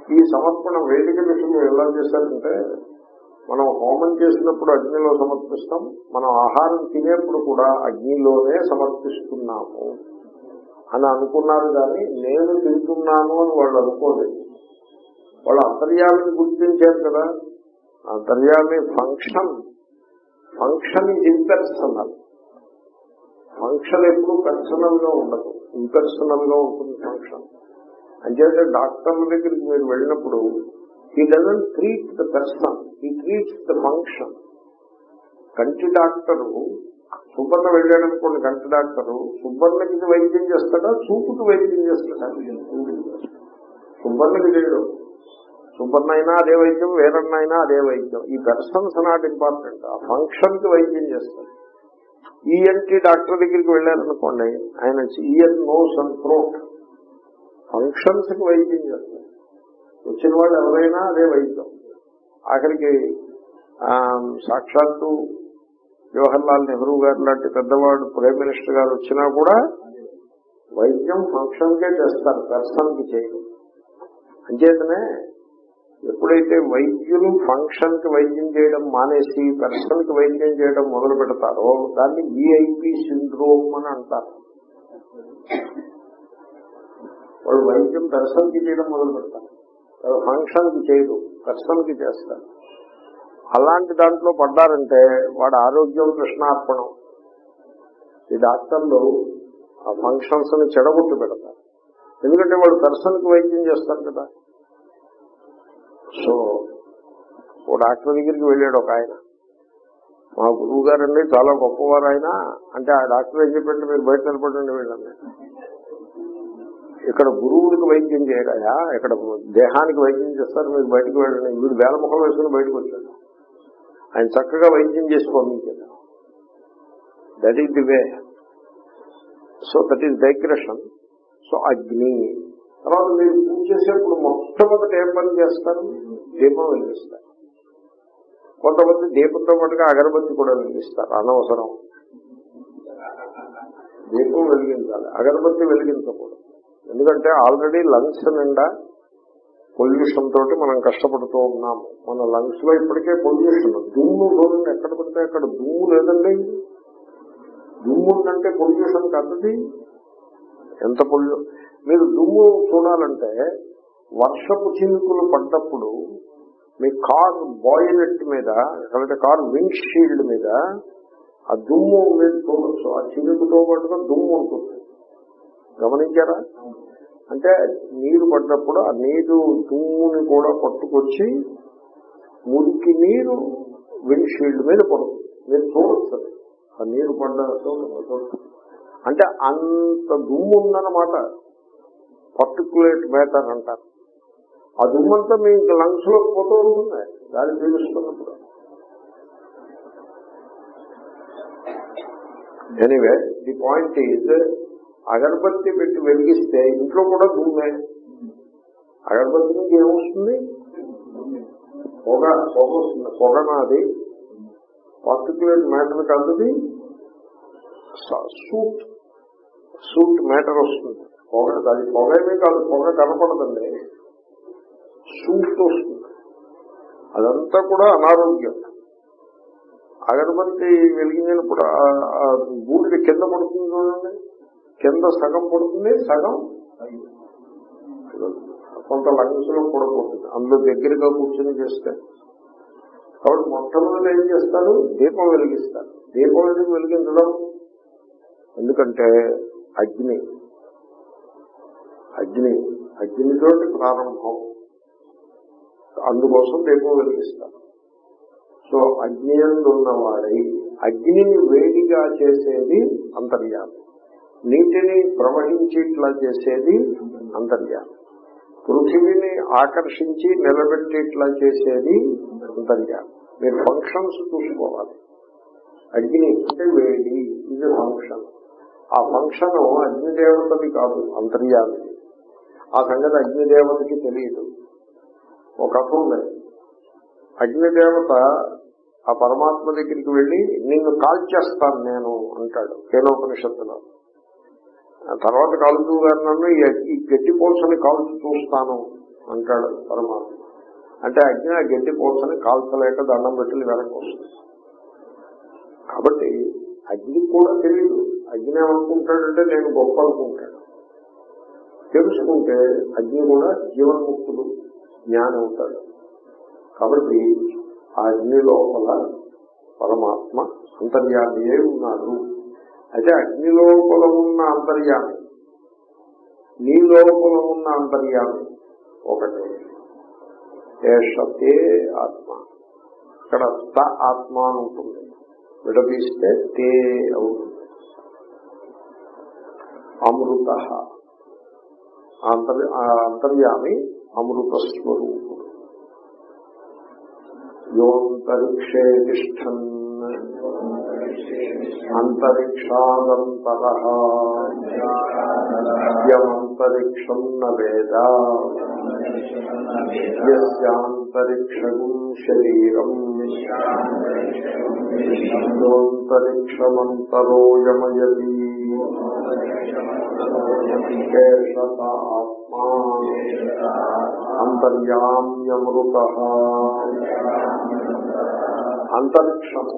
ఈ సమర్పణ వేదిక విషయంలో ఎలా చేశారంటే మనం హోమం చేసినప్పుడు అగ్నిలో సమర్పిస్తాం మనం ఆహారం తినేప్పుడు కూడా అగ్నిలోనే సమర్పిస్తున్నాము అని అనుకున్నారు కానీ నేను తింటున్నాను అని వాళ్ళు అనుకోలేదు వాళ్ళు అంతర్యామిని గుర్తించారు కదా అంతర్యామి function function is impersonal function ఎప్పుడు పర్సనల్ గా ఉండదు ఇంపర్సనల్ గా ఉంటుంది ఫంక్షన్ అంచేతే డాక్టర్ల దగ్గరికి మీరు వెళ్ళినప్పుడు he doesn't treat the person he treats the function కంటి డాక్టరు సుబ్బన్న వెళ్ళాడు అనుకోండి కంటి డాక్టరు సుబ్బన్నకి వైద్యం చేస్తాడా చూపుకి వైద్యం చేస్తాడా సుబ్బన్నకి చేయడు సుబ్బన్న అయినా అదే వైద్యం వేరన్న అయినా అదే వైద్యం ఈ పర్సన్స్ నాట్ ఇంపార్టెంట్ ఆ ఫంక్షన్ కి వైద్యం చేస్తాడు ఈఎన్టీ డాక్టర్ దగ్గరికి వెళ్ళారనుకోండి ఆయన ear nose and throat functions కి వైద్యం చేస్తారు వచ్చిన వాళ్ళు ఎవరైనా అదే వైద్యం ఆఖరికి ఆ, సాక్షాత్తు జవహర్ లాల్ నెహ్రూ గారు లాంటి పెద్దవాడు ప్రైమ్ మినిస్టర్ గారు వచ్చినా కూడా వైద్యం ఫంక్షన్ కే చేస్తారు పర్సన్ కి చేయరు అంచేతనే ఎప్పుడైతే వైద్యులు ఫంక్షన్ కి వైద్యం చేయడం మానేసి పర్సన్ కి వైద్యం చేయడం మొదలు పెడతారో దాన్ని విఐపి సిండ్రోమ్ అని అంటారు వాళ్ళు వైద్యం పర్సన్ కి చేయడం మొదలు పెడతారు ఫంక్షన్ కి చేయరు పర్సన్ కి చేస్తారు అలాంటి దాంట్లో పడ్డారంటే వాడు ఆరోగ్యం కృష్ణార్పణం ఈ డాక్టర్లు ఆ ఫంక్షన్స్ ని చెడగొట్టు పెడతారు ఎందుకంటే వాడు పర్సన్ కి వైద్యం చేస్తారు కదా సో ఓ డాక్టర్ దగ్గరికి వెళ్ళాడు ఒక ఆయన మా గురువు గారండి చాలా గొప్పవారు ఆయన అంటే ఆ డాక్టర్ ఏం చెప్పండి మీరు బయట నిలబడండి వెళ్ళండి ఇక్కడ గురువులకు వైద్యం చేయరాయా ఇక్కడ దేహానికి వైద్యం చేస్తారు మీరు బయటకు వెళ్ళండి వీడు వేల ముఖం వేసుకుని బయటకు వచ్చాడు ఆయన చక్కగా వైద్యం చేసి పంపించాడు that is the way so that is digression so అగ్ని తర్వాత మీరు పూజ చేసేప్పుడు మొట్టమొదటి ఏం పని చేస్తారు దీపం వెలిగిస్తారు కొంతమంది దీపంతో పాటుగా అగరబత్తి కూడా వెలిగిస్తారు అనవసరం దీపం వెలిగించాలి అగరబత్తి వెలిగించకూడదు ఎందుకంటే ఆల్రెడీ లంగ్స్ నిండా పొల్యూషన్ తోటి మనం కష్టపడుతూ ఉన్నాము మన లంగ్స్ లో ఇప్పటికే పొల్యూషన్ దుమ్ము చూడండి ఎక్కడ పడితే అక్కడ దుమ్ము లేదండి దుమ్ము ఉందంటే పొల్యూషన్ కాదది ఎంత పొల్యూ మీరు దుమ్ము చూడాలంటే వర్షపు చినుకులు పడ్డప్పుడు మీ కార్ బాయిలెట్ మీద లేకపోతే కార్ విండ్ షీల్డ్ మీద ఆ దుమ్ము మీరు చూడొచ్చు ఆ చినుకుతో పాటుగా దుమ్ము ఉంటుంది గమనించారా అంటే నీరు పడ్డప్పుడు ఆ నీరు దుమ్ముని కూడా పట్టుకొచ్చి మురికి నీరు విండ్ షీల్డ్ మీద పడుతుంది మీరు చూడొచ్చు అది. ఆ నీరు పడ్డ చోట. అంటే అంత దుమ్ము ఉందన్నమాట పర్టికులేట్ మ్యాటర్ అంటారు ఆ దుమ్మంతా మీ లంగ్స్ లో పోతూ ఉంటుంది గాలి పీలుస్తున్నప్పుడు ఎనీవే ది పాయింట్ ఈజ్ అగరబత్తి పెట్టి వెలిగిస్తే ఇంట్లో కూడా దుమ్మే అగరబత్తి నుంచి ఏమొస్తుంది పొగ పొగ వస్తుంది పొగ నాది పర్టికులర్ మ్యాటర్ కాదు సూట్ సూట్ మ్యాటర్ వస్తుంది పొగ అది పొగ ఏమీ కాదు పొగ కనపడదండి సూట్ వస్తుంది అదంతా కూడా అనారోగ్యం అగరబత్తి వెలిగించినప్పుడు ఆ- ఆ బూడిద కింద పడుతుంది చూడండి కింద సగం పడుతుంది సగం కొంత లంగ్స్ లో కూడా పోతుంది అందులో దగ్గరగా కూర్చొని చేస్తే కాబట్టి మొట్టమొదటి ఏం చేస్తారు దీపం వెలిగిస్తారు దీపం ఎందుకు వెలిగించడం ఎందుకంటే అగ్ని అగ్ని అగ్నితోటి ప్రారంభం అందుకోసం దీపం వెలిగిస్తారు సో అగ్ని ఉన్నవాడై అగ్నిని వేడిగా చేసేది అంతర్యామి నీటిని ప్రవహించేట్లా చేసేది అంతర్యామి పృథివీని ఆకర్షించి నిలబెట్టేట్లా చేసేది అంతర్యామి మీరు ఫంక్షన్స్ చూసుకోవాలి అగ్ని అంటే వేడి ఇది ఫంక్షన్ ఆ ఫంక్షన్ అగ్నిదేవతది కాదు అంతర్యామి ఆ సంగతి అగ్నిదేవతకి తెలియదు ఒక కథ ఉంది అగ్నిదేవత ఆ పరమాత్మ దగ్గరికి వెళ్లి నిన్ను కాల్చేస్తాను నేను అంటాడు కేనోపనిషత్తులో ఆ తర్వాత కాలుతూ గారు నన్ను ఈ- ఈ గడ్డి పోల్సని కాల్చి చూస్తాను అంటాడు పరమాత్మ అంటే అగ్ని ఆ గట్టి పోసని కాల్చలేక దండం పెట్టి వెనక్కి వస్తుంది కాబట్టి అగ్ని కూడా తెలియదు అగ్ని ఏమనుకుంటాడంటే నేను గొప్ప అనుకుంటాడు తెలుసుకుంటే అగ్ని కూడా జీవన్ముక్తుడు జ్ఞానం అవుతాడు కాబట్టి ఆ అగ్ని లోపల పరమాత్మ అంతర్యామియే ఉన్నాడు అయితే అగ్ని లోపల ఉన్న అంతర్యామి నీ లోపల ఉన్న అంతర్యామి ఒకటే ఏషతే ఆత్మ ఇక్కడ త ఆత్మ అని ఉంటుంది విడదీస్తే తే అవుతుంది అమృత అంతర్ ఆ అంతర్యామి అమృత స్వరూపుడు యోంతరిక్షే తిష్టన్ అంతరిక్షానంతర యమంతరిక్షం న వేద యస్యాంతరిక్షగం శరీరం యోంతరిక్షమంతరోయమయతి ఏషత ఆత్మా అంతర్యామ్యమృత అంతరిక్షము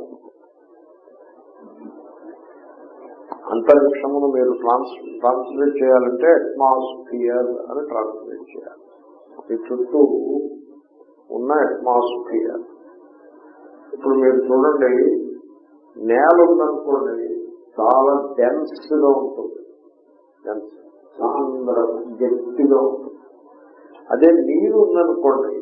అంతరిక్షమును మీరు ట్రాన్స్ ట్రాన్స్లేట్ చేయాలంటే అట్మాస్ఫియర్ అని ట్రాన్స్లేట్ చేయాలి మీ చుట్టూ ఉన్న అట్మాస్ఫియర్ ఇప్పుడు మీరు చూడండి నేల ఉందనుకోండి చాలా డెన్స్ గా ఉంటుంది డెన్స్ సాంద్ర గట్టిగా ఉంటుంది అదే నీరు ఉందనుకోండి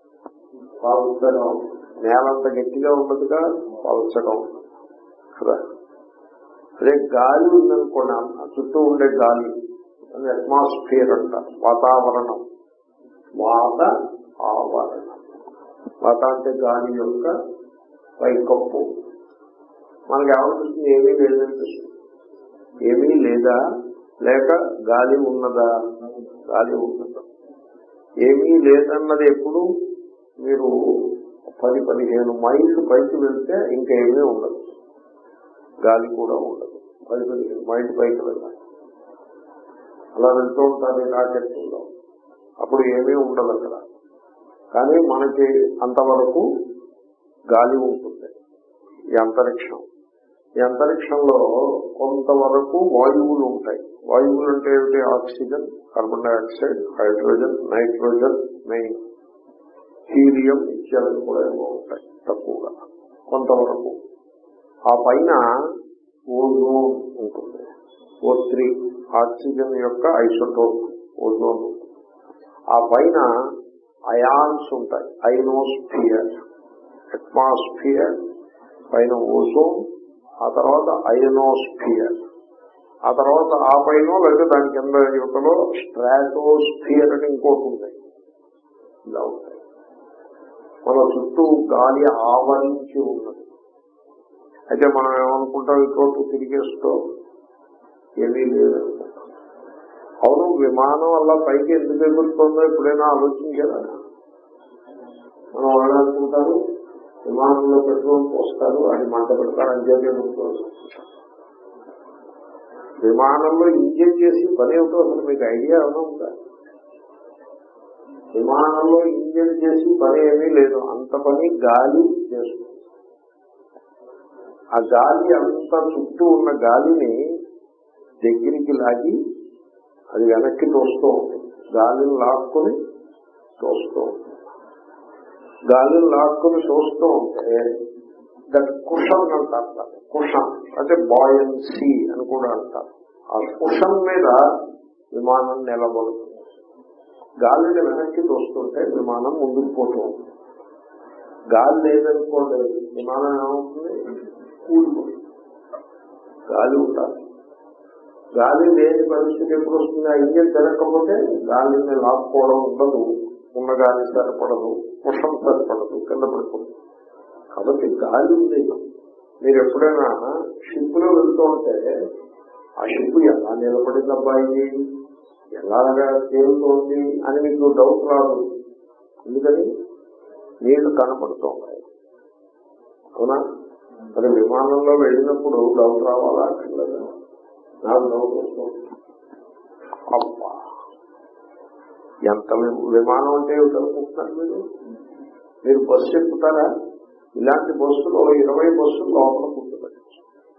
పలచగా ఉంటుంది నేలంత గట్టిగా ఉండదుగా పలచగా ఉంటుంది కదా అదే గాలి ఉందనుకోండి ఆ చుట్టూ ఉండే గాలి అది అట్మాస్ఫియర్ అంట వాతావరణం వాత ఆవరణం వాత అంటే గాలి యొక్క పైకప్పు మనకి ఏమనిపిస్తుంది ఏమీ లేదనిపిస్తుంది ఏమీ లేదా లేక గాలి ఉన్నదా గాలి ఉన్నదా ఏమీ లేదన్నది ఎప్పుడు మీరు పది పదిహేను మైళ్ళు పైకి వెళ్తే ఇంకేమీ ఉండదు గాలి కూడా ఉండదు పది పదిహేను మైళ్ళు పైకి వెళ్ళాలి అలా వెళ్తూ ఉంటారు ఈ రాకెట్లో అప్పుడు ఏమీ ఉండదు అక్కడ కానీ మనకి అంతవరకు గాలి ఉంటుంది ఈ అంతరిక్షం ఈ అంతరిక్షంలో కొంతవరకు వాయువులు ఉంటాయి వాయువులు అంటే ఏమిటి oxygen carbon dioxide hydrogen nitrogen main helium ఇత్యాదులు కూడా ఏమో ఉంటాయి తక్కువగా కొంతవరకు ఆ పైన ఓజోన్ ఉంటుంది ఓ త్రీ ఆక్సిజన్ యొక్క ఐసోటోప్ ఓజోన్ ఆ పైన అయాన్స్ ఉంటాయి ఐనోస్ఫియర్ అట్మాస్ఫియర్ పైన ఓజోన్ ఆ తర్వాత అయనోస్ఫియర్ ఆ తర్వాత ఆ పైన లేదా దాని కింద యువతలో స్ట్రాటోస్ఫియర్ అని ఇంకోటి ఉంది ఇలా ఉంటాయి మన చుట్టూ గాలి ఆవరించి ఉన్నది అయితే మనం ఏమనుకుంటాం ఇంకోటి తిరిగేస్తూ ఏమీ లేదు అవును విమానం అలా పైకి ఎందుకు ఎగురుతుందో ఎప్పుడైనా ఆలోచించారా మనం వాళ్ళు అనుకుంటారు విమానంలో పెట్రోల్ పోస్తారు అది మంట పెడతారు అంచేది ఎగురుతుంది విమానంలో ఇంజన్ చేసి పని ఏమిటో అసలు మీకు ఐడియా ఏమైనా ఉందా విమానంలో ఇంజన్ చేసి పని ఏమీ లేదు అంత పని గాలి చేస్తుంది ఆ గాలి అంత చుట్టూ ఉన్న గాలిని దగ్గరికి లాగి అది వెనక్కి తోస్తూ ఉంటుంది గాలిని లాక్కుని తోస్తూ ఉంటుంది గాలిని లాక్కుని తోస్తూ ఉంటే దట్ కుషన్ అంటారు దాన్ని. కుషన్ అంటే బాయన్సీ అని కూడా అంటారు ఆ కుషన్ మీద విమానం నిలబడుతుంది గాలిని వెనక్కి తోస్తుంటే విమానం ముందుకు పోతూ ఉంటుంది గాలి లేదనుకోండి విమానం ఏమవుతుంది కూలిపోతుంది గాలి ఉండాలి గాలి లేని పరిస్థితి ఎప్పుడు వస్తుంది ఆ ఇంజన్ తిరగకపోతే గాలిని లాక్కోవడం ఉండదు ఉన్న గాలి సరిపడదు పుషం సరిపడదు కింద పడిపోతుంది కాబట్టి గాలి ఉంది మీరు ఎప్పుడైనా షిప్ లో వెళ్తూ ఉంటే ఆ షిప్ ఎలా నిలబడింది అబ్బాయి ఎలాగా తేలుతోంది అని మీకు డౌట్ రాదు ఎందుకని నీళ్లు కనపడుతూ ఉన్నాయి అవునా మరి విమానంలో వెళ్ళినప్పుడు డౌట్ రావాలా అక్కర్లేదు నాకు డౌట్ వస్తుంది అబ్బా ఎంత వి- విమానం అంటే ఏమిటో అనుకుంటున్నారు మీరు మీరు బస్సు ఎక్కుతారా ఇలాంటి బస్సులో ఇరవై బస్సులు లోపల కూర్చోబెట్టచ్చు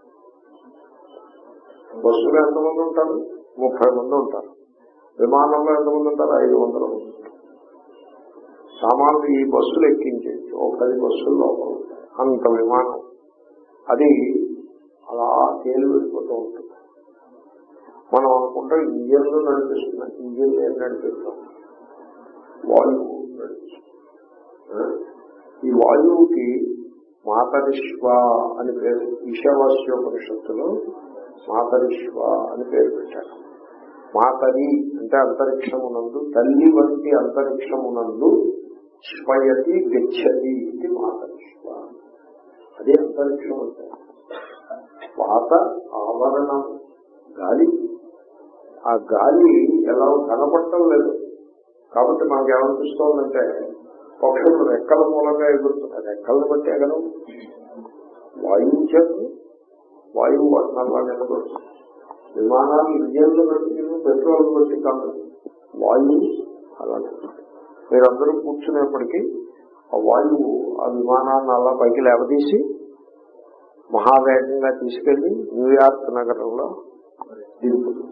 బస్సులో ఎంతమంది ఉంటారు ముప్పై మంది ఉంటారు విమానంలో ఎంతమంది ఉంటారు ఐదు వందల మంది ఉంటారు. సామాన్లు ఈ బస్సులు ఎక్కించేది ఒక పది బస్సులు లోపల ఉంటాయి అంత విమానం అది అలా తేలి వెళ్ళిపోతూ ఉంటుంది మనం అనుకుంటాం ఇంజిన్లు నడిపిస్తున్నాం ఇంజిన్లు ఏం నడిపిస్తాం వాయువు నడిపిస్తాం ఆ? ఈ వాయువుకి మాతరిష్వ అని పేరు ఈశావాస్యోపనిషత్తులో మాతరిష్వ అని పేరు పెట్టారు మాతరి అంటే అంతరిక్షమునందు తల్లి వంటి అంతరిక్షమునందు శ్వయతి గచ్చతి ఇది మాతరిష్వ అదే అంతరిక్షం అంటే వాత ఆవరణం గాలి ఆ గాలి ఎలా కనపడటం లేదు కాబట్టి మనకి ఏమనిపిస్తోందంటే పక్షులు రెక్కల మూలంగా ఎగురుతున్నాయి రెక్కలను బట్టి ఎగరం వాయువు చేత వాయువు వర్ణాల్లో నిలబడుతుంది విమానాలు ఇంజన్లు బట్టి పెట్రోల్ బట్టి కాదు వాయువు అలానే మీరందరూ కూర్చునేప్పటికీ ఆ వాయువు ఆ విమానాన్ని అలా పైకి లేవదీసి మహావేగంగా తీసుకెళ్లి న్యూయార్క్ నగరంలో దిగుతుంది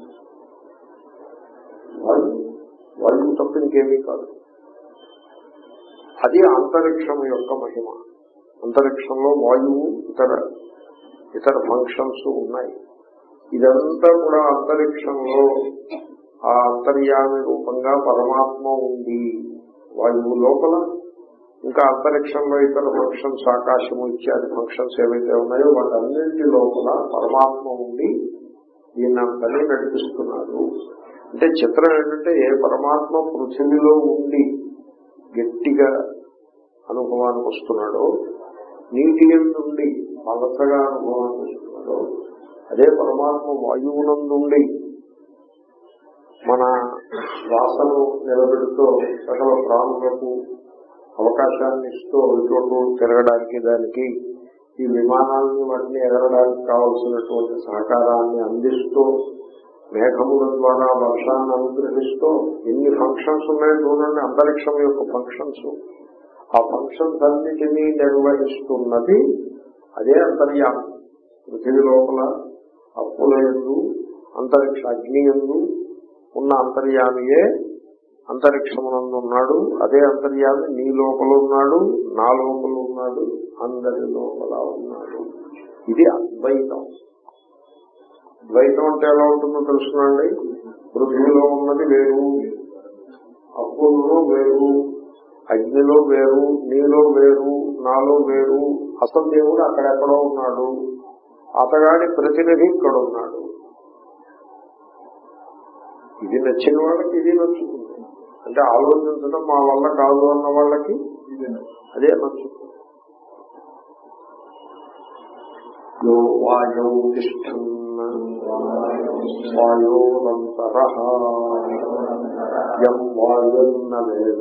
వాయువు వాయువు తప్ప ఇంకేమీ కాదు అది అంతరిక్షం యొక్క మహిమ అంతరిక్షంలో వాయువు ఇతర ఇతర ఫంక్షన్స్ ఉన్నాయి ఇదంతా కూడా అంతరిక్షంలో ఆ అంతర్యామి రూపంగా పరమాత్మ ఉంది వాయువు లోపల ఇంకా అంతరిక్షంలో ఇతర ఫంక్షన్స్ ఆకాశము ఇత్యాది ఫంక్షన్స్ ఏవైతే ఉన్నాయో వాటన్నింటి లోపల పరమాత్మ ఉండి దీన్నంతనే నడిపిస్తున్నారు అంటే చిత్రం ఏంటంటే ఏ పరమాత్మ పృథివీలో ఉండి గట్టిగా అనుభవానికి వస్తున్నాడో నీటి నుండి పలసగా అనుభవానికి వస్తున్నాడో అదే పరమాత్మ వాయువునందుండి మన శ్వాసను నిలబెడుతూ సకల ప్రాణులకు అవకాశాన్ని ఇస్తూ చోటు తిరగడానికి దానికి ఈ విమానాలను వాటిని ఎగరడానికి కావలసినటువంటి సహకారాన్ని అందిస్తూ మేఘముల ద్వారా వర్షాన్ని అనుగ్రహిస్తూ ఎన్ని ఫంక్షన్స్ ఉన్నాయో చూడండి అంతరిక్షం యొక్క ఫంక్షన్స్ ఆ ఫంక్షన్స్ అన్నిటినీ నిర్వహిస్తున్నది అదే అంతర్యామి పృథివీ లోపల అప్పుల ఎందు అంతరిక్ష అగ్ని ఎందు ఉన్న అంతర్యామియే అంతరిక్షమునందు ఉన్నాడు అదే అంతర్యామి నీ లోపల ఉన్నాడు నా లోపల ఉన్నాడు అందరి లోపల ఉన్నాడు ఇది అద్వైతం ద్వైతం అంటే ఎలా ఉంటుందో తెలుసునండి పృథ్వీలో ఉన్నది వేరు అప్పుల్లో వేరు అగ్నిలో వేరు నీలో వేరు నాలో వేరు అసలు దేవుడు అక్కడెక్కడో ఉన్నాడు అతగాడి ప్రతినిధి ఇక్కడ ఉన్నాడు ఇది నచ్చిన వాళ్ళకి ఇది నచ్చుతుంది అంటే ఆలోచించడం మా వల్ల కాదు అన్న వాళ్ళకి అదే నచ్చుతుంది యో వాయౌ తిష్టన్ వాయోనంతర యం వాయున్న వేద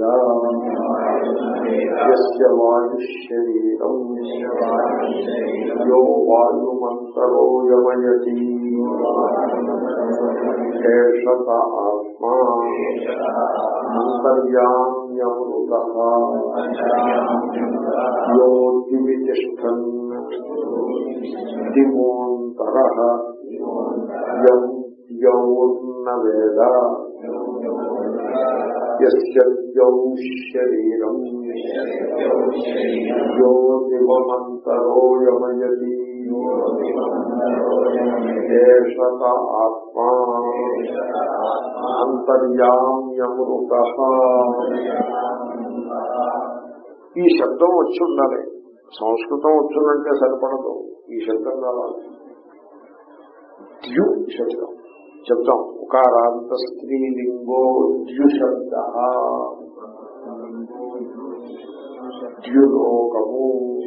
యస్య వాయుశరీరం యో వాయుమంతరో యమయతి ఏషత ఆత్మా అంతర్యామ్యమృత యో దివి తిష్టన్ దిమోంతర యం యౌర్న వేద యస్యౌ శరీరం యో దివమంతరో యమయతి ఏషత ఆత్మా అంతర్యామ్యమృత ఈ శబ్దం వచ్చి ఉండాలి సంస్కృతం వచ్చిందంటే సరిపడదు ఈ శబ్దం కావాలి ద్యు శబ్దం శబ్దం ఉకారాంత స్త్రీలింగో ద్యు శబ్ద ద్యులోకము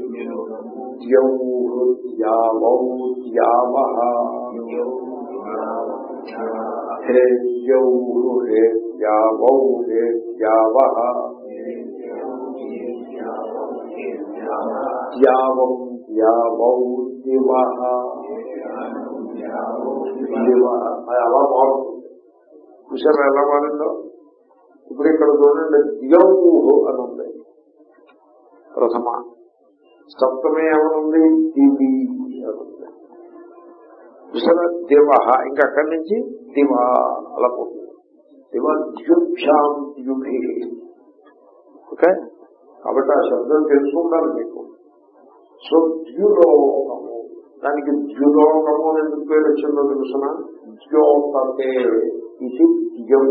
ద్యౌహృద్యావౌ ద్యావః హే ద్యౌహు హే ద్యావౌ హే ద్యావః ద్యావం ద్యావౌ దివః దివః అది అలా మారుతుంది చూసారా ఎలా మారిందో ఇప్పుడు ఇక్కడ చూడండి ద్యౌహు అని ఉంది ప్రథమ సప్తమే ఏమనుంది దివి అని ఉంది చూసారా దివ ఇంకా అక్కడి నుంచి దివ అలా పోతుంది దివ ద్యుభ్యాం ద్యుభి ఓకే కాబట్టి ఆ శబ్దం తెలుసుకుంటారు మీకు సో ద్యులోకము దానికి ద్యులోకము అని ఎందుకు పేరు వచ్చిందో తెలుసిన ద్యోతతే ఇది ద్యం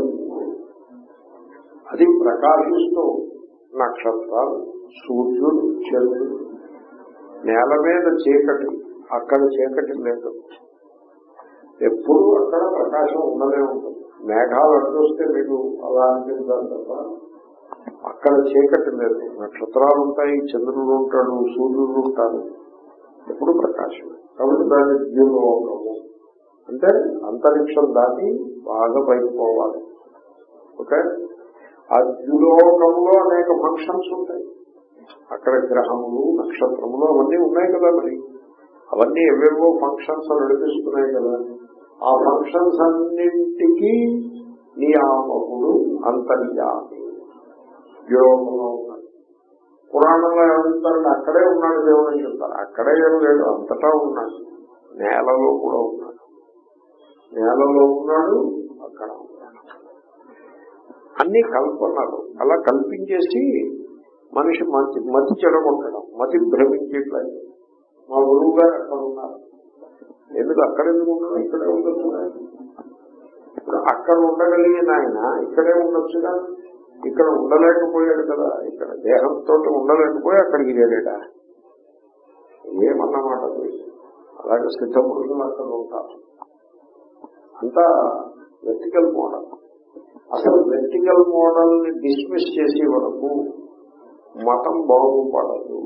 అది ప్రకాశిస్తూ నక్షత్రాలు సూర్యుడు చంద్రుడు నేల మీద చీకటి అక్కడ చీకటి లేదు ఎప్పుడు అక్కడ ప్రకాశం ఉండనే ఉంటుంది మేఘాలు అడ్డొస్తే మీకు అలా అనిపించాలి తప్ప అక్కడ చీకటి లేదు నక్షత్రాలు ఉంటాయి చంద్రుడు ఉంటాడు సూర్యుడు ఉంటాడు ఎప్పుడు ప్రకాశం కాబట్టి దాని ద్యులోకము అంటే అంతరిక్షం దాటి బాగా పైకి పోవాలి ఓకే ఆ ద్యులోకంలో అనేక ఫంక్షన్స్ ఉంటాయి అక్కడ గ్రహములు నక్షత్రములు అవన్నీ ఉన్నాయి కదా మరి అవన్నీ ఎవేవో ఫంక్షన్స్ నడిపిస్తున్నాయి కదా ఆ ఫంక్షన్స్ అన్నింటికీ నియామకుడు అంతర్యామి ద్యులోకంలో ఉన్నాడు పురాణంలో ఏమంటారంటే అక్కడే ఉన్నాడు దేవుడు అని చెప్తారు అక్కడే ఏం లేడు అంతటా ఉన్నాడు నేలలో కూడా ఉన్నాడు నేలలో ఉన్నాడు అక్కడ ఉన్నాడు అన్ని కల్పనలు అలా కల్పించేసి మనిషి మతి మతి చెడగొట్టడం మతి భ్రమించేట్లేదు మా గురువు గారు అక్కడ ఉన్నారు ఎందుకు అక్కడ ఎందుకు ఉన్నాడు ఇక్కడే ఉండొచ్చు ఇప్పుడు అక్కడ ఉండగలిగిన ఆయన ఇక్కడే ఉండొచ్చుగా ఇక్కడ ఉండలేకపోయాడు కదా ఇక్కడ దేహంతో ఉండలేకపోయి అక్కడికి చేరాడా ఏమన్నమాట అది? అలాగే సిద్ధ పురుషులు అక్కడ ఉంటారు అంతా వెర్టికల్ మోడల్ అసలు వెర్టికల్ మోడల్ ని డిస్మిస్ చేసే వరకు మతం బాగుపడదు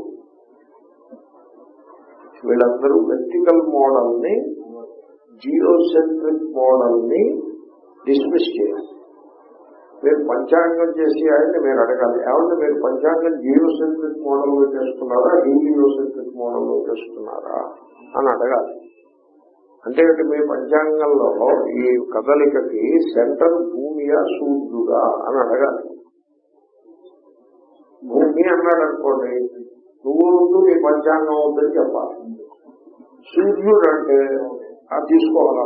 వీళ్ళందరూ వెర్టికల్ మోడల్ ని జియోసెంట్రిక్ మోడల్ ని డిస్మిస్ చేయాలి మీరు పంచాంగం చేసి ఆయన్ని మీరు అడగాలి ఏమంటే మీరు పంచాంగం జియోసెంట్రిక్ మోడల్ లో చేస్తున్నారా హీలియోసెంట్రిక్ మోడల్ లో చేస్తున్నారా అని అడగాలి అంటే ఏంటి మీ పంచాంగంలో ఈ కదలికకి సెంటర్ భూమియా సూర్యుడా అని అడగాలి భూమి అన్నాడు అనుకోండి నువ్వు ముందు మీ పంచాంగం అవుతుందని చెప్పాలి సూర్యుడు అంటే అది తీసుకోవాలా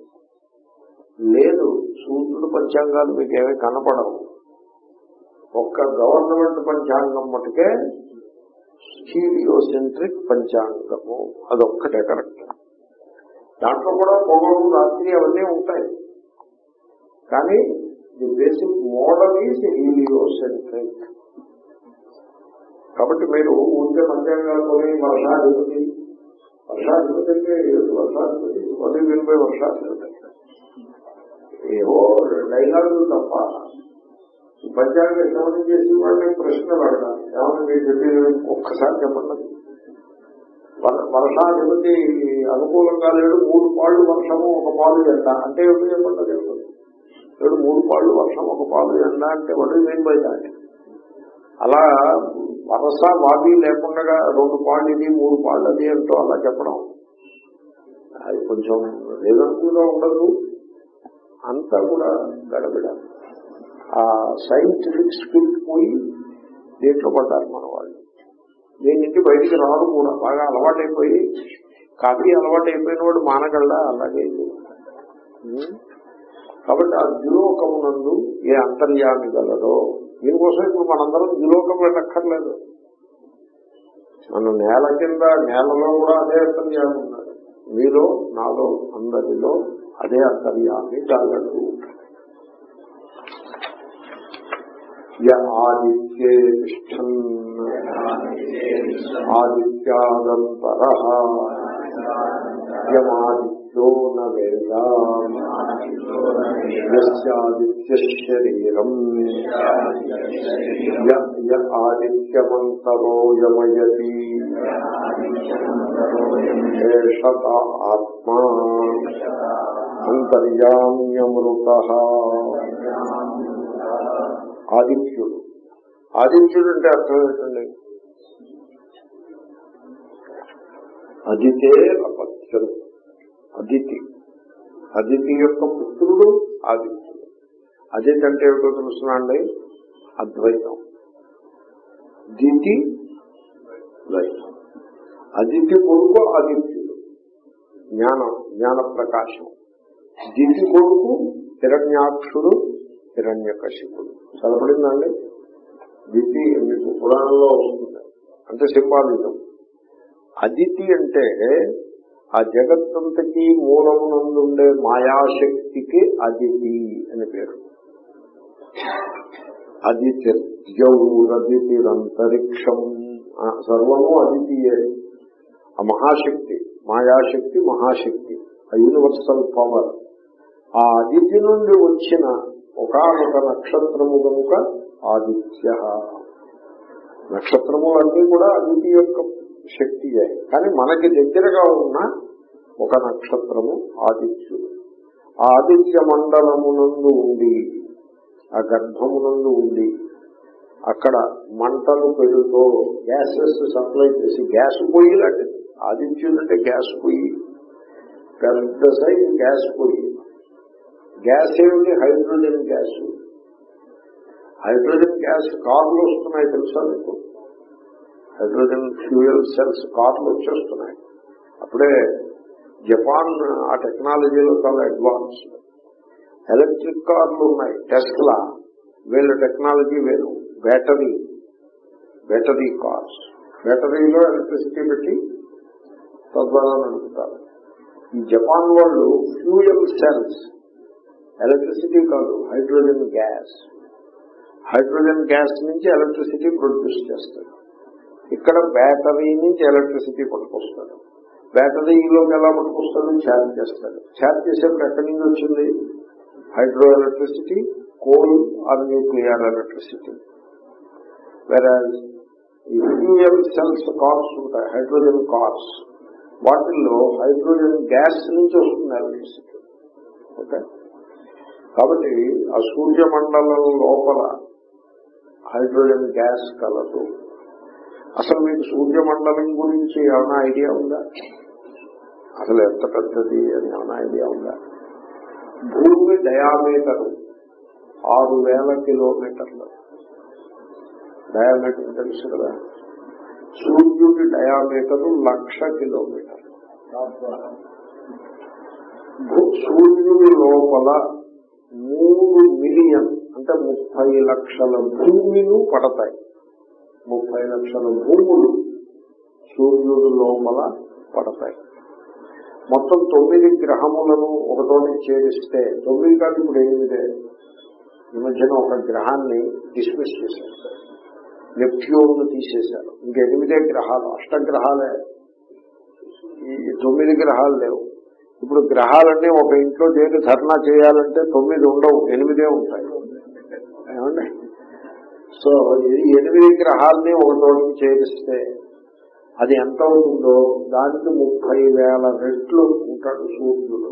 లేదు సూర్యుడు పంచాంగాలు మీకు ఏమీ కనపడవు ఒక్క గవర్నమెంట్ పంచాంగం మటుకే హీలియోసెంట్రిక్ పంచాంగము అదొక్కటే కరెక్ట్ దాంట్లో కూడా పొగలు రాత్రి అవన్నీ ఉంటాయి కానీ the basic model is heliocentric కాబట్టి మీరు ఊరికే పంచాంగాలు కొని వర్షాధిపతి వర్షాధిపతి అంటే ఏమిటి వర్షాధిపతి వది వినిపై వర్షాధిపతి ఏవో డైలాగులు తప్ప ఈ పంచాంగ శ్రవణం చేసి వాళ్ళని ప్రశ్నలు అడగాలి ఏమన్నా మీరు చెప్పేది ఒక్కసారి చెప్పండి వర- వర్షాధిపతి అనుకూలంగా లేడు మూడు పాళ్ళు వర్షము ఒక పాలు ఎండ అంటే ఏమిటి చెప్పండి అది ఏమిటి? లేడు మూడు పాళ్ళు వర్షం ఒక పాలు ఎండ అంటే వాడు మెయిన్ బై దాట్ అలా వరస వాది లేకుండా రెండు పాళ్ళు ఇది మూడు పాళ్ళు అది అంటూ అలా చెప్పడం అది కొంచెం రీజనబుల్గా ఉండదు అంతా కూడా గడబిడ ఆ సైంటిఫిక్ స్పిరిట్ పోయి దీంట్లో పడ్డారు మన వాళ్ళు దీని నుంచి బయటికి రాడు కూడా బాగా అలవాటైపోయి కాఫీ అలవాటైపోయిన వాడు మానగలడా అలాగే ఇది. ఉం? కాబట్టి ఆ ద్యులోకమునందు ఏ అంతర్యామి గలడో దీనికోసం ఇప్పుడు మనందరం ద్యులోకం వెళ్ళక్కర్లేదు మన నేల కింద నేలలో కూడా అదే అంతర్యామి ఉన్నాడు మీలో నాలో అందరిలో అదే అంతర్యామి గలడు య ఆదిత్యే తిష్టన్ ఆదిత్యాదంతర యమాదిత్యో నవేద యస్యాదిత్య శరీరం య య ఆదిత్యమంతరో యమయతి ఏషత ఆత్మా అంతర్యామ్యమృత ఆదిత్యుడు ఆదిత్యుడు అంటే అర్థం ఏంటండి అదితే అపత్యం అదితి అదితి యొక్క పుత్రుడు ఆదిత్యుడు అదితి అంటే ఏమిటో తెలుసునండి అద్వైతం దితి ద్వైతం అదితి కొడుకు ఆదిత్యుడు జ్ఞానం జ్ఞాన ప్రకాశం దితి కొడుకు హిరణ్యాక్షుడు హిరణ్యకశిపుడు సరిపడిందండి దితి మీకు పురాణంలో వస్తుంది అంటే సింబాలిజం అదితి అంటే ఆ జగత్తంతకి మూలమునందుండే మాయాశక్తికి అదితి అని పేరు అదితిర్యౌరదితిరంతరిక్షం సర్వము అదితియే ఆ మహాశక్తి మాయాశక్తి మహాశక్తి ఆ యూనివర్సల్ పవర్ ఆ అదితి నుండి వచ్చిన ఒకనొక నక్షత్రము కనుక ఆదిత్య నక్షత్రములన్నీ కూడా అదితి యొక్క శక్తియే కానీ మనకి దగ్గరగా ఉన్న ఒక నక్షత్రము ఆదిత్యుడు ఆ ఆదిత్య మండలమునందు ఉండి ఆ గర్భమునందు ఉండి అక్కడ మంటలు పెడుతూ గ్యాసెస్ సప్లై చేసి గ్యాస్ పొయ్యి లాంటిది ఆదిత్యుడు అంటే గ్యాస్ పొయ్యి పెద్ద సైజు గ్యాస్ పొయ్యి గ్యాస్ ఏమిటి హైడ్రోజన్ గ్యాస్ హైడ్రోజన్ గ్యాస్ కార్లు వస్తున్నాయి తెలుసా మీకు హైడ్రోజన్ ఫ్యూయల్ సెల్స్ కార్లు వచ్చేస్తున్నాయి అప్పుడే జపాన్ ఆ టెక్నాలజీలో చాలా అడ్వాన్స్ ఎలక్ట్రిక్ కార్లు ఉన్నాయి టెస్లా వీళ్ళ టెక్నాలజీ వేరు బ్యాటరీ బ్యాటరీ కార్స్ బ్యాటరీలో ఎలక్ట్రిసిటీ పెట్టి తద్వారా నడుపుతారు ఈ జపాన్ వాళ్ళు ఫ్యూయల్ సెల్స్ ఎలక్ట్రిసిటీ కాదు హైడ్రోజన్ గ్యాస్ హైడ్రోజన్ గ్యాస్ నుంచి ఎలక్ట్రిసిటీ ప్రొడ్యూస్ చేస్తారు ఇక్కడ బ్యాటరీ నుంచి ఎలక్ట్రిసిటీ పట్టుకొస్తారు బ్యాటరీలోకి ఎలా పట్టుకొస్తారు ఛార్జ్ చేస్తారు ఛార్జ్ చేసేప్పుడు ఎక్కడి నుంచి వచ్చింది hydro electricity coal or nuclear electricity వేరే ఈ ఫ్యూయల్ సెల్స్ కార్స్ ఉంటాయి హైడ్రోజన్ కార్స్ వాటిల్లో హైడ్రోజన్ గ్యాస్ నుంచి వస్తుంది ఎలక్ట్రిసిటీ ఓకే కాబట్టి ఆ సూర్యమండలం లోపల హైడ్రోజన్ గ్యాస్ కలదు అసలు మీకు సూర్యమండలం గురించి ఏమైనా ఐడియా ఉందా అసలు ఎంత పెద్దది అని ఏమైనా ఐడియా ఉందా భూమి డయామీటర్ ఆరు వేల కిలోమీటర్లు డయామీటర్ తెలుసు కదా సూర్యుడి డయామీటర్ లక్ష కిలోమీటర్లు భూ- సూర్యుడి లోపల మూడు మిలియన్ అంటే ముప్పై లక్షల భూమిలు పడతాయి ముప్పై లక్షల భూములు సూర్యుడి లోపల పడతాయి మొత్తం తొమ్మిది గ్రహములను ఒకటోటి చేరిస్తే తొమ్మిది కాదు ఇప్పుడు ఎనిమిదే ఈ మధ్యన ఒక గ్రహాన్ని డిస్మిస్ చేశారు నెప్ట్యూన్ తీసేశారు ఇంక ఎనిమిదే గ్రహాలు అష్టగ్రహాలే ఈ తొమ్మిది గ్రహాలు లేవు ఇప్పుడు గ్రహాలన్నీ ఒక ఇంట్లో చేరి ధర్నా చేయాలంటే తొమ్మిది ఉండవు ఎనిమిదే ఉంటాయి ఏమండి సో ఈ ఎనిమిది గ్రహాలని ఒక చోటికి చేరిస్తే అది ఎంత ఉంటుందో దానికి ముప్పై వేల రెట్లు ఉంటాడు సూర్యుడు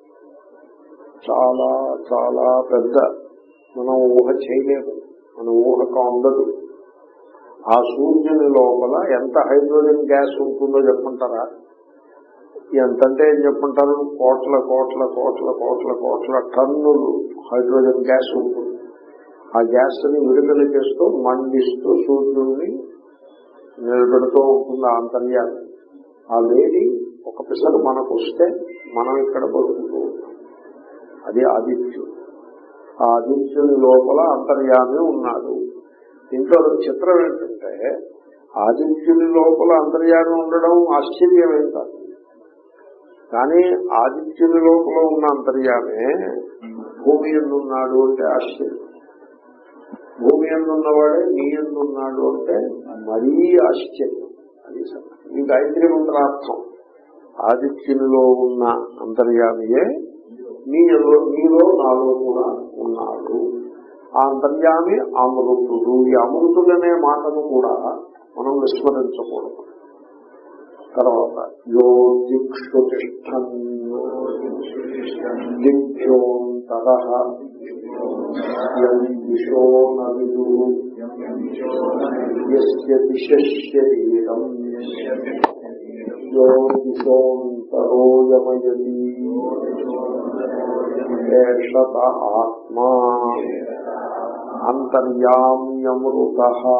చాలా చాలా పెద్ద మనం ఊహ చేయలేము మన ఊహకు అందదు ఆ సూర్యుని లోపల ఎంత హైడ్రోజన్ గ్యాస్ ఉంటుందో చెప్పంటారా ఎంతంటే ఏం చెప్పంటారు కోట్ల కోట్ల కోట్ల కోట్ల కోట్ల టన్నులు హైడ్రోజన్ గ్యాస్ ఉంటుంది ఆ గ్యాస్ ని విడుదల చేస్తూ మండిస్తూ సూర్యుడిని నిలబెడుతూ ఉంటుంది ఆ అంతర్యాన్ని ఆ వేడి ఒక పిసరు మనకు వస్తే మనం ఇక్కడ బతుకుతూ ఉంటాం అది ఆదిత్యుడు ఆ ఆదిత్యుని లోపల అంతర్యామి ఉన్నాడు దీంట్లో చిత్రం ఏంటంటే ఆదిత్యుని లోపల అంతర్యామి ఉండడం ఆశ్చర్యమేం కాదు కానీ ఆదిత్యుని లోపల ఉన్న అంతర్యామే భూమి ఎందున్నాడు అంటే ఆశ్చర్యం భూమి ఎందున్నవాడే నీ ఎందున్నాడు అంటే మరీ ఆశ్చర్యం అది సంగతి. ఈ గాయత్రి మంత్రార్థం ఆదిత్యునిలో ఉన్న అంతర్యామియే నీ నీలో నాలో కూడా ఉన్నాడు ఆ అంతర్యామి అమృతుడు ఈ అమృతుడనే మాటను కూడా మనం విస్మరించకూడదు తర్వాత యో దిక్షు తిష్టన్ దిభ్యోంతర యం దిశో నవిదు యస్య దిశరీరం యో దిశోంతరో యమయతి ఏషత ఆత్మా అంతర్యామ్యమృత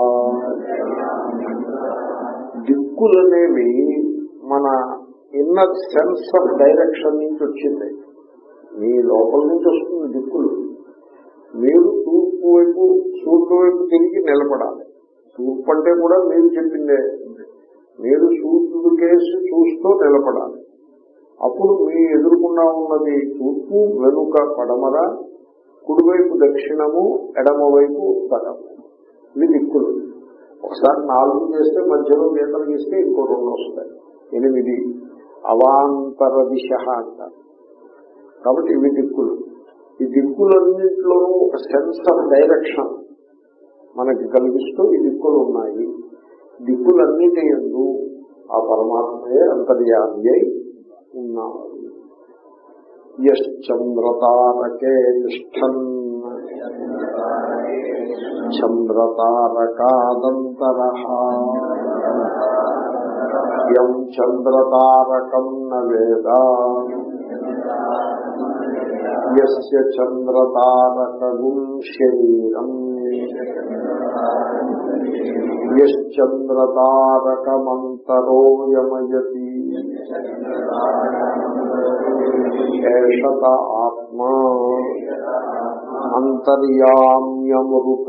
దిక్కులనేవి మన ఇన్నర్ సెన్స్ ఆఫ్ డైరెక్షన్ నుంచి వచ్చింది మీ లోపల నుంచి వస్తుంది దిక్కులు మీరు తూర్పు వైపు సూర్యుడు వైపు తిరిగి నిలబడాలి తూర్పు అంటే కూడా మీరు చెప్పిందే మీరు సూర్యుడు కేసు చూస్తూ నిలబడాలి అప్పుడు మీ ఎదుర్కొన్నా ఉన్నది తూర్పు వెనుక పడమర కుడివైపు దక్షిణము ఎడమవైపు ఉత్తరము ఇవి దిక్కులు ఒకసారి నాలుగు చేస్తే మధ్యలో గీతలు గీస్తే ఇంకో రెండు వస్తాయి ఎనిమిది అవాంతర దిశ అంటారు కాబట్టి ఇవి దిక్కులు ఈ దిక్కులన్నింటిలోనూ ఒక సెన్స్ ఆఫ్ డైరెక్షన్ మనకి కలిగిస్తూ ఈ దిక్కులు ఉన్నాయి దిక్కులన్నిటి ఎందు ఆ పరమాత్మయే అంతర్యామి అయి ఉన్నారు యశ్చంద్రతారకే తిష్టన్ చంద్రతారకాదంతర యం చంద్రతారకం న వేద యస్య చంద్రతారకగుం శరీరం యశ్చంద్రతారకమంతరో యమయతి ఏషత ఆత్మా అంతర్యామ్యమృత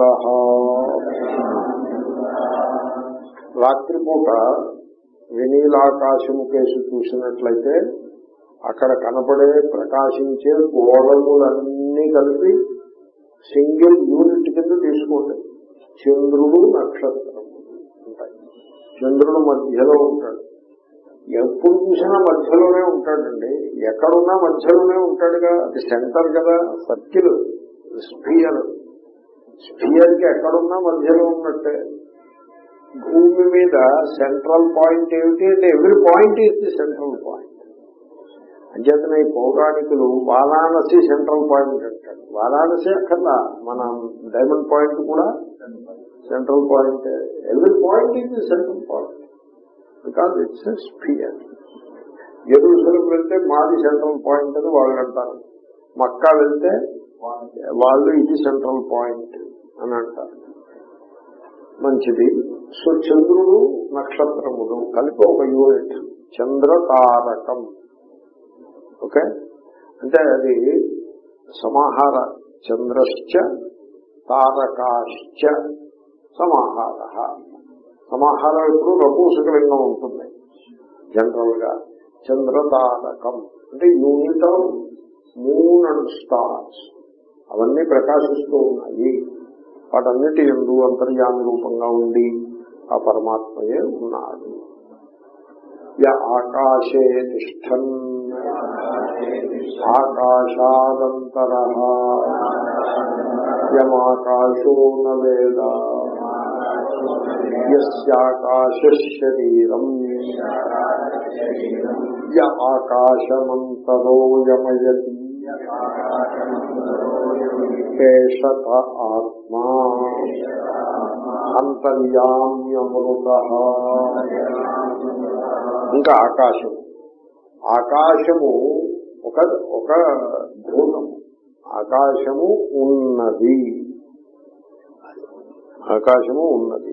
రాత్రిపూట వెనీలాకాశము కేసు చూసినట్లయితే అక్కడ కనపడే ప్రకాశించే గోళములన్నీ కలిపి సింగిల్ యూనిట్ కింద తీసుకోండి చంద్రుడు నక్షత్రం ఉంటాయి చంద్రుడు మధ్యలో ఉంటాడు ఎప్పుడు చూసినా మధ్యలోనే ఉంటాడండి ఎక్కడున్నా మధ్యలోనే ఉంటాడుగా అది సెంటర్ కదా సర్కిల్ స్పియర్ స్పియర్ కి ఎక్కడున్నా మధ్యలో ఉన్నట్టే భూమి మీద సెంట్రల్ పాయింట్ ఏమిటి అంటే every point is the central point అంచేతన ఈ పౌరాణికులు వారాణసి సెంట్రల్ పాయింట్ అంటాడు వారాణసి అక్కడ మన డైమండ్ పాయింట్ కూడా central point every point is the central point because it's sphere Jerusalem వెళ్తే మాది సెంట్రల్ పాయింట్ అని వాళ్ళు అంటారు మక్కా వెళ్తే వాళ్ళు ఇది సెంట్రల్ పాయింట్ అని అంటారు మంచిది సో చంద్రుడు నక్షత్రములు కలిపి ఒక యూనిట్ చంద్ర తారకం ఓకే అంటే అది సమాహార చంద్రశ్చ తారకాశ్చ సమాహార సమాహారం ఎప్పుడు రఘుశకలంగా ఉంటుంది జనరల్ గా చంద్రతారకం అంటే unit of moon and stars అవన్నీ ప్రకాశిస్తూ ఉన్నాయి వాటన్నిటి ఎందు అంతర్యామి రూపంగా ఉండి ఆ పరమాత్మయే ఉన్నాడు య ఆకాశే తిష్టన్ ఆకాశాదంతర యమాకాశో న వేద యస్యాకాశ శరీరం య ఆకాశమంతరో యమయతి కేశత ఆత్మా అంతర్యామ్యమృత ఇంకా ఆకాశం ఆకాశము ఒక ఒక భూతం ఆకాశము ఉన్నది ఆకాశము ఉన్నది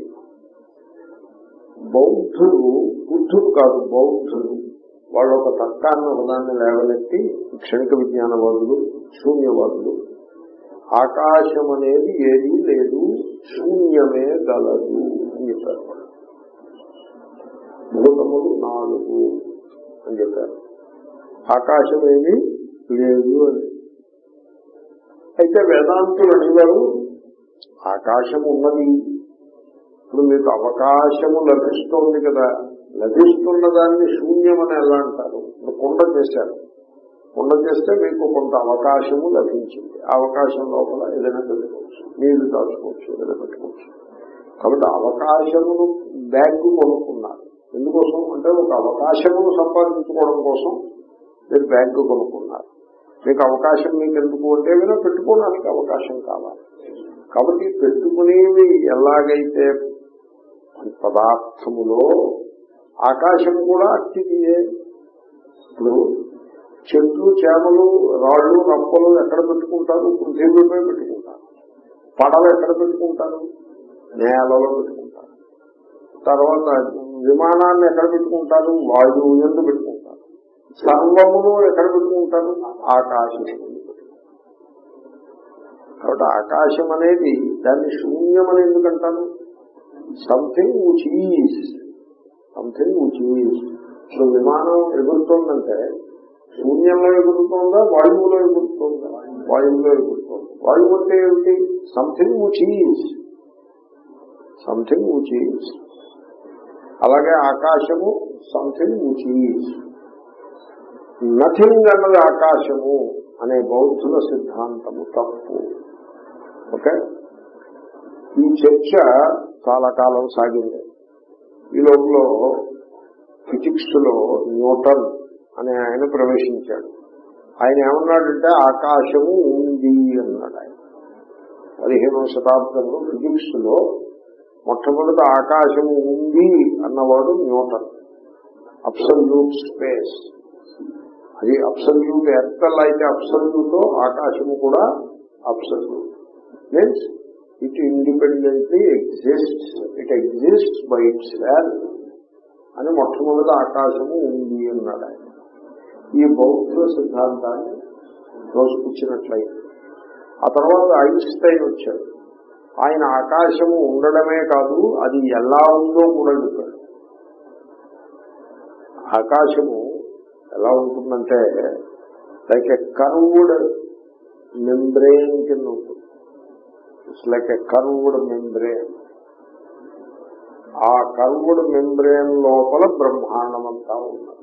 బౌద్ధులు బుద్ధుడు కాదు బౌద్ధులు వాళ్ళు ఒక తర్కాన్ని ఒకదాన్ని లేవనెత్తి క్షణిక విజ్ఞానవాదులు శూన్యవాదులు ఆకాశం అనేది ఏదీ లేదు శూన్యమే గలదు అని చెప్పారు వాళ్ళు. భూతములు నాలుగు అని చెప్పారు ఆకాశం ఏమీ లేదు అని అయితే వేదాంతులు అడిగారు ఆకాశం ఉన్నది ఇప్పుడు మీకు అవకాశము లభిస్తోంది కదా లభిస్తున్న దాన్ని శూన్యమని ఎలా అంటారు ఇప్పుడు కుండ చేశారు కుండ చేస్తే మీకు కొంత అవకాశము లభించింది ఆ అవకాశం లోపల ఏదైనా పెట్టుకోవచ్చు నీళ్లు దాచుకోవచ్చు ఏదైనా పెట్టుకోవచ్చు కాబట్టి అవకాశమును బ్యాగ్ కొనుక్కున్నారు ఎందుకోసం అంటే ఒక అవకాశమును సంపాదించుకోవడం కోసం మీరు బ్యాంకు కొనుక్కున్నారు మీకు అవకాశం మీకు ఎందుకు అంటే ఏమైనా పెట్టుకోవడానికి అవకాశం కావాలి కాబట్టి పెట్టుకునేవి ఎలాగైతే పదార్థములో ఆకాశం కూడా అతిథియే ఇప్పుడు చెట్లు చేమలు రాళ్ళు రప్పలు ఎక్కడ పెట్టుకుంటారు పృథివీపై పెట్టుకుంటారు పడవ ఎక్కడ పెట్టుకుంటారు నేలలో పెట్టుకుంటారు తర్వాత విమానాన్ని ఎక్కడ పెట్టుకుంటారు వాయువు ఎందు పెట్టుకుంటారు సర్వమును ఎక్కడ పెట్టుకుంటారు ఆకాశం ఎందు పెట్టుకుంటారు. కాబట్టి ఆకాశం అనేది దాన్ని శూన్యం అని ఎందుకంటారు something which is something which is ఇప్పుడు విమానం ఎగురుతోందంటే శూన్యంలో ఎగురుతోందా వాయువులో ఎగురుతోందా వాయువులో ఎగురుతోంది వాయువు అంటే ఏమిటి something which is something which is అలాగే ఆకాశము సంథింగ్ విచ్ ఈజ్ నథింగ్ అన్నది ఆకాశము అనే బౌద్ధుల సిద్ధాంతము తప్పు ఓకే ఈ చర్చ చాలా కాలం సాగింది ఈ లోపల ఫిజిక్స్ లో న్యూటన్ అనే ఆయన ప్రవేశించాడు ఆయన ఏమన్నాడంటే ఆకాశము ఉంది అన్నాడు ఆయన పదిహేనవ శతాబ్దంలో ఫిజిక్స్ లో మొట్టమొదట ఆకాశము ఉంది అన్నవాడు న్యూటన్ అబ్సల్యూట్ స్పేస్ అది అబ్సల్యూట్ ఎత్తల్ అయితే అబ్సల్యూట్ ఆకాశము కూడా absolute means it independently exist it exist by its value అని మొట్టమొదటి ఆకాశము ఉంది అన్నాడు ఆయన ఈ బౌద్ధ సిద్ధాంతాన్ని రోజుకొచ్చినట్లయింది ఆ తర్వాత ఐన్స్టైన్ వచ్చాడు ఆయన ఆకాశము ఉండడమే కాదు అది ఎలా ఉందో కూడా చెప్పాడు ఆకాశము ఎలా ఉంటుందంటే లైక్ ఎ కర్వ్డ్ మెంబ్రెయిన్ కింద ఉంటుంది it's like a curved membrane ఆ కర్వ్డ్ మెంబ్రెయిన్ లోపల బ్రహ్మాండం అంతా ఉన్నది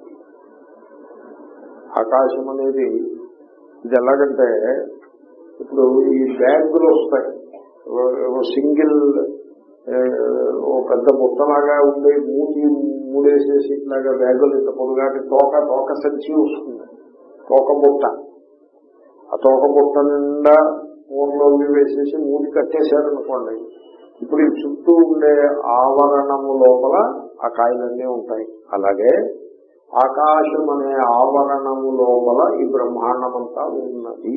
ఆకాశం అనేది ఇది ఎలాగంటే ఇప్పుడు ఈ బ్యాగులు వస్తాయి సింగిల్ ఓ పెద్ద బుట్టలాగా ఉండే మూతి మూడేసేసి ఇట్లాగా బ్యాగులు ఇంత పొడుగాటి తోక తోక సంచి వస్తుంది తోక బుట్ట ఆ తోక బుట్ట నిండా ఊర్లో వేసేసి మూడి కట్టేశారనుకోండి ఇప్పుడు ఈ చుట్టూ ఉండే ఆవరణము లోపల ఆ కాయలన్నీ ఉంటాయి అలాగే ఆకాశం అనే ఆవరణము లోపల ఈ బ్రహ్మాండమంతా ఉన్నది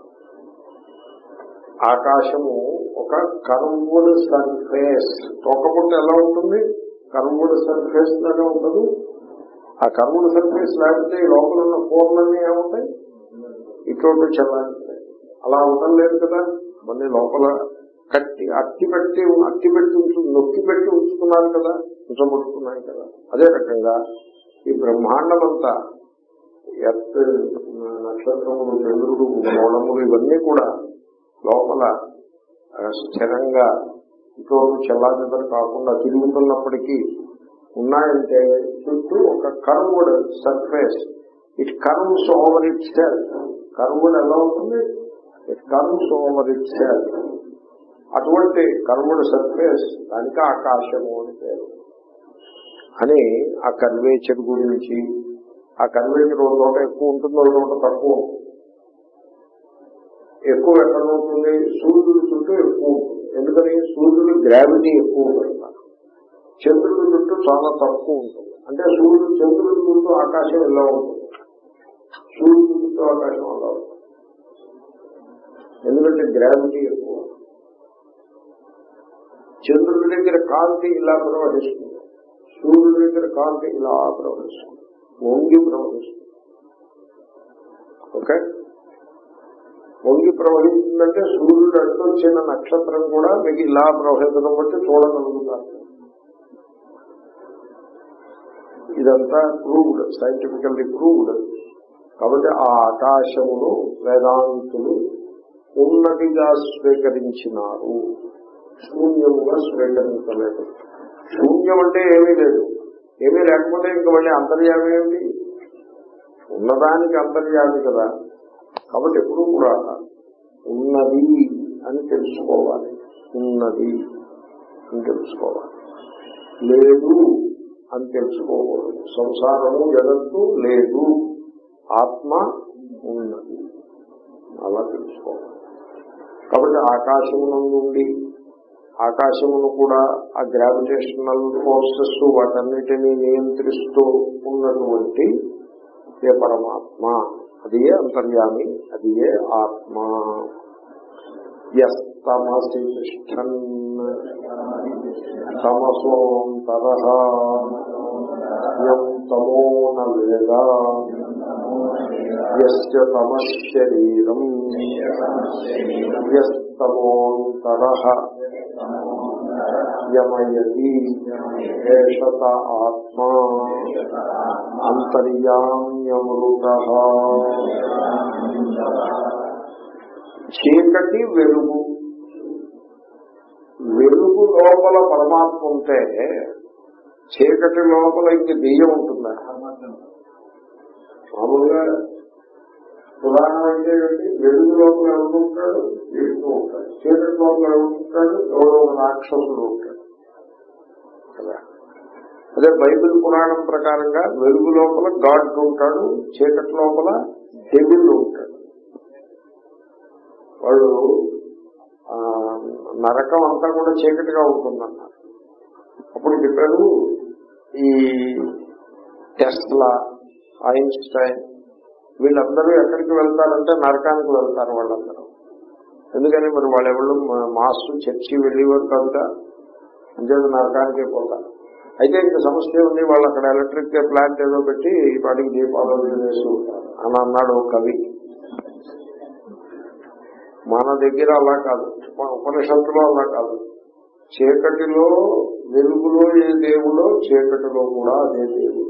ఆకాశము ఒక కర్వుడ్ సర్ఫేస్ తోకపుట్ట ఎలా ఉంటుంది కర్వుడ్ సర్ఫేస్ లాగా ఉండదు ఆ కర్వుడ్ సర్ఫేస్ లేకపోతే ఈ లోపల ఉన్న కోర్లన్నీ ఏమవుతాయి ఇటువంటి చల్లారిస్తాయి అలా ఉండడం లేదు కదా మళ్ళీ లోపల కట్టి అట్టి పెట్టి అట్టి పెట్టి ఉంచు నొక్కి పెట్టి ఉంచుతున్నారు కదా ఉంచబడుతున్నాయి కదా అదే రకంగా ఈ బ్రహ్మాండం అంతా ఎర్త్ నక్షత్రములు చంద్రుడు గోళములు ఇవన్నీ కూడా లోపల ఆ, స్థిరంగా ఇటువంటి చెల్లాచెదరు కాకుండా తిరుగుతున్నప్పటికీ ఉన్నాయంటే చుట్టూ ఒక curved surface it curves over itself curved ఎలా ఉంటుంది it curves over itself అటువంటి కర్వుడ్ సర్ఫేస్ దానికి ఆకాశము అని పేరు అని ఆ కర్వేచర్ గురించి ఆ కర్వేచర్ ఒక చోట ఎక్కువ ఉంటుంది ఒక చోట తక్కువ ఉంటుంది. ఎక్కువ ఎక్కడ ఉంటుంది సూర్యుడి చుట్టూ ఎక్కువ ఉంటుంది ఎందుకని సూర్యుడు గ్రావిటీ ఎక్కువ పెడతారు చంద్రుడి చుట్టూ చాలా తక్కువ ఉంటుంది అంటే సూర్యుడు చంద్రుడి చుట్టూ ఆకాశం ఎలా ఉంటుంది సూర్యుడి చుట్టూ ఆకాశం అలా ఉంటుంది ఎందుకంటే గ్రావిటీ ఎక్కువ చంద్రుడి దగ్గర కాంతి ఇలా ప్రవహిస్తుంది సూర్యుడి దగ్గర కాంతి ఇలా ప్రవహిస్తుంది వంగి ప్రవహిస్తుంది ఓకే వంగి ప్రవహిస్తుందంటే సూర్యుడు అడ్డొచ్చిన నక్షత్రం కూడా మీకు ఇలా ప్రవహించడం బట్టి చూడగలుగుతారు ఇదంతా ప్రూవ్డ్ సైంటిఫికల్లీ ప్రూవ్డ్ కాబట్టి ఆ ఆకాశమును వేదాంతులు ఉన్నతిగా స్వీకరించినారు శూన్యముగా స్వీకరించలేదు శూన్యం అంటే ఏమీ లేదు ఏమీ లేకపోతే ఇంక మళ్ళీ అంతర్యామి ఏమిటి ఉన్నదానికి అంతర్యామి కదా కాబట్టి ఎప్పుడు కూడా ఉన్నది అని తెలుసుకోవాలి ఉన్నది అని తెలుసుకోవాలి లేదు అని తెలుసుకోకూడదు సంసారము జగత్తు లేదు ఆత్మ ఉన్నది అలా తెలుసుకోవాలి కాబట్టి ఆకాశము నుండి ఆకాశమును కూడా ఆ గ్రావిటేషనల్ ఫోర్సెస్ వాటన్నిటినీ నియంత్రిస్తూ ఉన్నటువంటి ఏ పరమాత్మ అది ఏ అంతర్యామి అది ఏ ఆత్మ యస్త తమసి తిష్టన్ తమసోంతర యం తమో న వేద యస్య తమశరీరం యస్తమోంతర యమయతి ఏషత ఆత్మా అంతర్యామ్యమృత చీకటి వెలుగు వెలుగు లోపల పరమాత్మ ఉంటే చీకటి లోపల ఇంక దెయ్యం ఉంటుందా మామూలుగా పురాణం అంటే ఏంటి వెలుగు లోపల ఎవరు ఉంటాడు విష్ణు ఉంటాడు చీకటి లోపల ఎవరు ఉంటాడు ఎవడో ఒక రాక్షసుడు ఉంటాడు కదా అదే బైబిల్ పురాణం ప్రకారంగా వెలుగు లోపల గాడ్ ఉంటాడు చీకటి లోపల డెవిల్ ఉంటాడు వాళ్ళు ఆ, నరకం అంతా కూడా చీకటిగా ఉంటుందన్నారు అప్పుడు చెప్పారు ఈ టెస్లా ఐన్స్టైన్ వీళ్ళందరూ ఎక్కడికి వెళ్తారంటే నరకానికి వెళ్తారు వాళ్ళందరూ ఎందుకని మరి వాళ్ళు ఎవరు మాస్టర్ చర్చి వెళ్ళేవారు కనుక అంచేది నరకానికే పోతారు అయితే ఇంక సమస్య ఉంది వాళ్ళు అక్కడ ఎలక్ట్రిక్ ప్లాంట్ ఏదో పెట్టి వాటికి దీపాలు వేసి ఉంటారు అని అన్నాడు ఒక కవి మన దగ్గర అలా కాదు ఉపనిషత్తులో అలా కాదు చీకటిలో వెలుగులో ఏ దేవుడో చీకటిలో కూడా అదే దేవుడు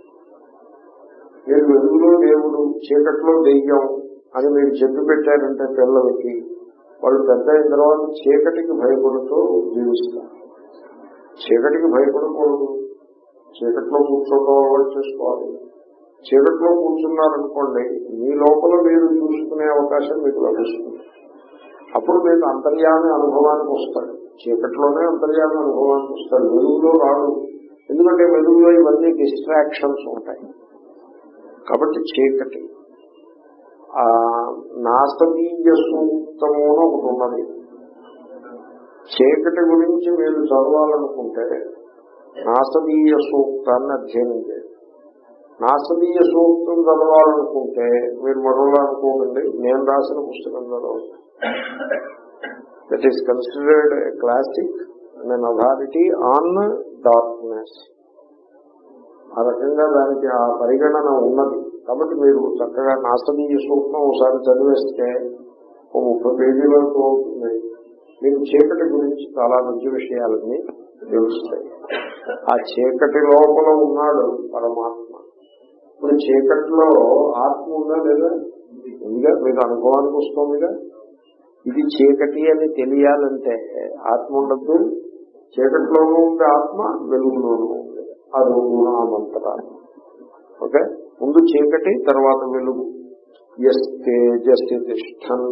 మీరు వెలుగులో దేవుడు చీకటిలో దెయ్యం అని మీరు చెప్పి పెట్టారంటే పిల్లలకి వాళ్ళు పెద్ద అయిన తర్వాత చీకటికి భయపడుతూ జీవిస్తారు చీకటికి భయపడకూడదు చీకట్లో కూర్చోవడం అలవాటు చేసుకోవాలి చీకట్లో కూర్చున్నారనుకోండి మీ లోపల మీరు చూసుకునే అవకాశం మీకు లభిస్తుంది అప్పుడు మీకు అంతర్యామి అనుభవానికి వస్తాడు చీకట్లోనే అంతర్యామి అనుభవానికి వస్తాడు వెలుగులో రాడు ఎందుకంటే వెలుగులో ఇవన్నీ డిస్ట్రాక్షన్స్ ఉంటాయి కాబట్టి చీకటి ఆ నాసదీయ సూక్తము అని ఒకటి ఉన్నది చీకటి గురించి మీరు చదవాలనుకుంటే నాసదీయ సూక్తాన్ని అధ్యయనం చేయండి నాసదీయ సూక్తం చదవాలనుకుంటే మీరు మరోలా అనుకోకండి నేను రాసిన పుస్తకం చదవండి that is considered a classic and an authority on darkness ఆ రకంగా దానికి ఆ పరిగణన ఉన్నది కాబట్టి మీరు చక్కగా నాసదీయ సూక్తం ఒకసారి చదివేస్తే ఓ ముప్పై పేజీ వరకు అవుతుంది మీకు చీకటి గురించి చాలా మంచి విషయాలన్నీ తెలుస్తాయి ఆ చీకటి లోపల ఉన్నాడు పరమాత్మ ఇప్పుడు చీకటిలో ఆత్మ ఉందా లేదా ఉందిగా మీకు అనుభవానికి వస్తుందిగా ఇది చీకటి అని తెలియాలంటే ఆత్మ ఉండద్దు చీకటిలోనూ ఉంది ఆత్మ వెలుగులోనూ ఉంది అది గుణామంతరాలు ఓకే ముందు చీకటి తర్వాత వెలుగు ఎస్ తేజస్సి తిష్టన్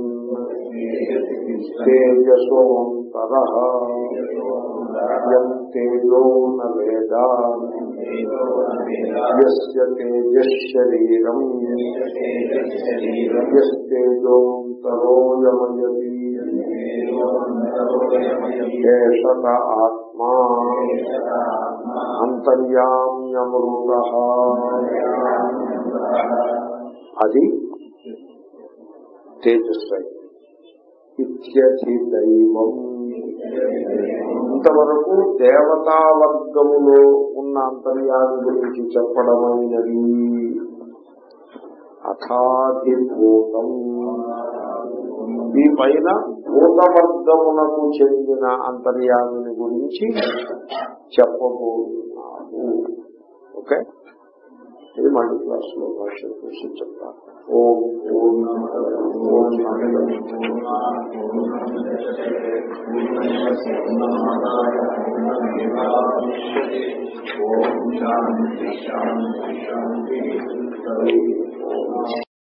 తేజసోంతర యం తేజో నేద యస్య తేజశరీరం యస్తేజోంతరో యమయతి ఏషత ఆత్మా అంతర్యామ్యమృత అది తేజస్సు ఇత్యధి దైవం ఇంతవరకు దేవతా వర్గములో ఉన్న అంతర్యామి గురించి చెప్పడమైనది అథాధిభూతం ఈ పైన భూతవర్గమునకు చెందిన అంతర్యామిని గురించి చెప్పబోతున్నాము ఓకే ఇది మళ్ళీ క్లాస్ లో భాష చూసి చెప్తాను ఓం ఓం ఓం ఓం శాంతి శాంతి శాంతి